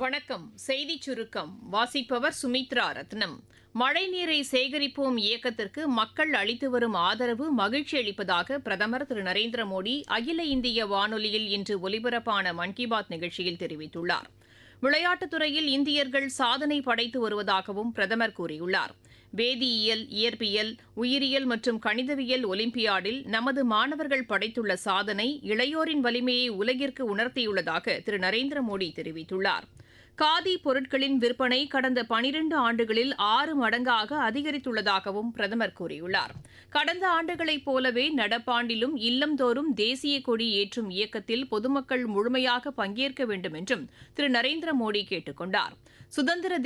வணக்கம் செய்திச் சுருக்கம் வாசிப்பவர் சுமித்ரா ரத்னம் மழைநீரை சேகரிப்போம் இயக்கத்திற்கு மக்கள் அளித்து வரும் ஆதரவு மகிழ்ச்சி அளிப்பதாக பிரதமர் திரு நரேந்திர மோடி அகில இந்திய வானொலியில் இன்று ஒலிபரப்பான மன் கி பாத் நிகழ்ச்சியில் தெரிவித்துள்ளார் விளையாட்டுத் துறையில் இந்தியர்கள் சாதனை படைத்து வருவதாகவும் பிரதமர் கூறியுள்ளார் வேதியியல் இயற்பியல் உயிரியல் மற்றும் கணிதவியல் ஒலிம்பியாடில் நமது மாணவர்கள் படைத்துள்ள சாதனை இளையோரின் வலிமையை உலகிற்கு உணர்த்தியுள்ளதாக திரு நரேந்திர மோடி தெரிவித்துள்ளார் காதி பொருட்களின் விற்பனை கடந்த பனிரண்டு ஆண்டுகளில் ஆறு மடங்காக அதிகரித்துள்ளதாகவும் பிரதமர் கூறியுள்ளார் கடந்த ஆண்டுகளைப் போலவே நடப்பாண்டிலும் இல்லந்தோறும் தேசிய கொடி ஏற்றும் இயக்கத்தில் பொதுமக்கள் முழுமையாக பங்கேற்க வேண்டும் என்றும் திரு நரேந்திர மோடி கேட்டுக் கொண்டார் சுதந்திர